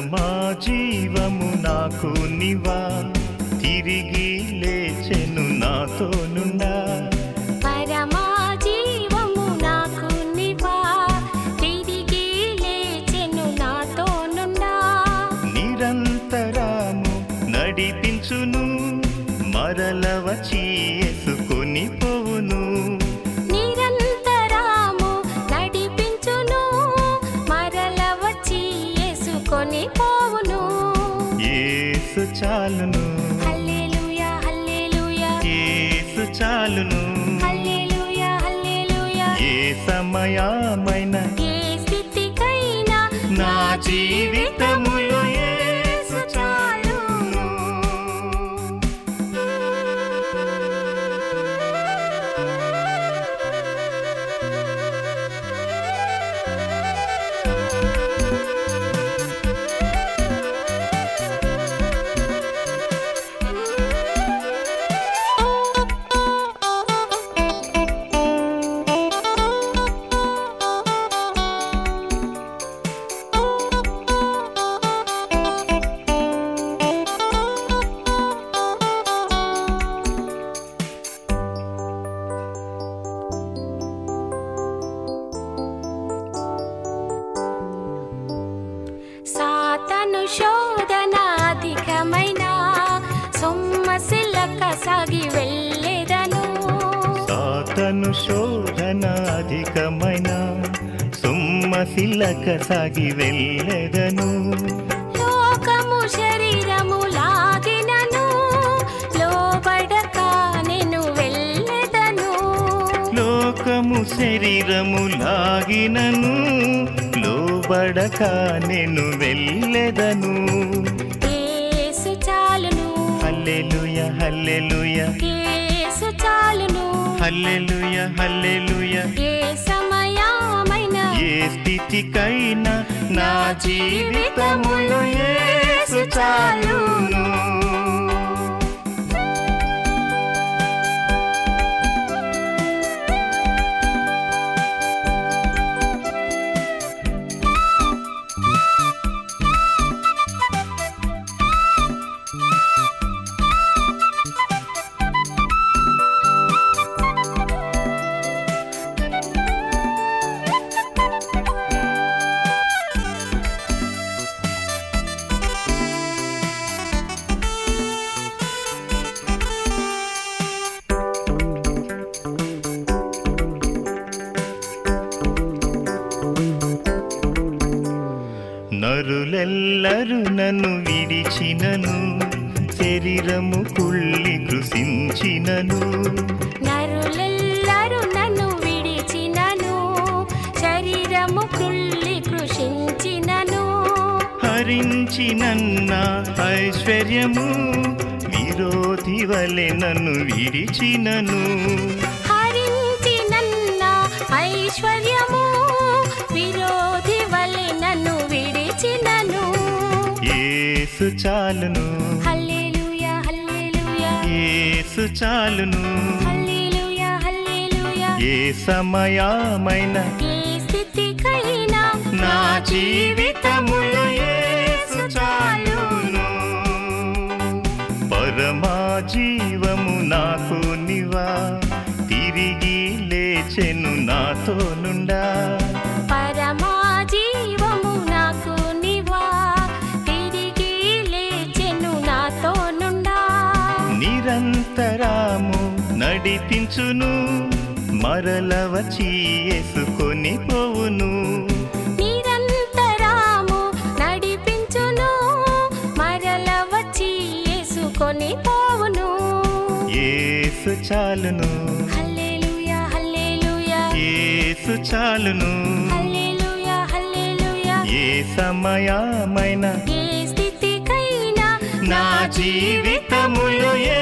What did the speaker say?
పరమా జీవము నాకు నివా తిరిగి లేచెను నాతో నుండా పరమా జీవము నాకు నివా తిరిగి లేచెను నాతో నుండా నిరంతరము నడిపించును మరల వచ్చి ఎసుకొని పోవును నిరంతరాము నడిపించును మరల వచ్చి యేసుకొని పోవును ఏసు చాలును హల్లెలూయా హల్లెలూయా ఏసు చాలును హల్లెలూయా హల్లెలూయా ఏ సమయమైన ఏ స్థితికైనా నా జీవితములో యేసు చాలును సాతను శోధన అధికమైన సొమ్మసిల్లక సాగి వెళ్ళేదను సాతను శోధన అధికమైన సుమ్మశిలక సాగి వెళ్ళెదను లోకము శరీరము లాగినను లోబడక నేను వెళ్ళెదను లోకము శరీరము లాగినను లోబడక నేను వెళ్ళెదను యేసు చాలును హల్లెలూయ హల్లెలూయ యేసు చాలును హల్లెలూయ హల్లెలూయ ఏ సమయమైన ఏ స్థితికైనా నా జీవితములో యేసు చాలును నరులెల్లరు నన్ను విడిచినను శరీరము కుళ్ళి కృషించినను నరులెల్లరు నన్ను విడిచినను శరీరము కృళ్ళి కృషించినను హరించినన్న ఐశ్వర్యము విరోధి వలె నన్ను విడిచినను హరించినన్న ఐశ్వర్యము విరోధి వలె నన్ను విడిచినను ఏసు చాలును హల్లెలూయా హల్లెలూయా ఏసు చాలును హల్లెలూయా హల్లెలూయా ఏ సమయమైన ఏ స్థితికైనా నా జీవితములో యేసు చాలును పరమా జీవము నాకు నివా తిరిగి లేచెను నాతో నుండా పరమా జీవము నాకు నివా తిరిగి లేచెను నాతో నుండా నిరంతరము నడిపించును మరల వచ్చి ఎసుకొని పోవును నిరంతరాము నడిపించును మరల వచ్చి యేసుకొని పోవును ఏసు చాలును హల్లెలూయా హల్లెలూయా ఏసు చాలును హల్లెలూయా హల్లెలూయా ఏ సమయమైన ఏ స్థితికైనా నా జీవితములో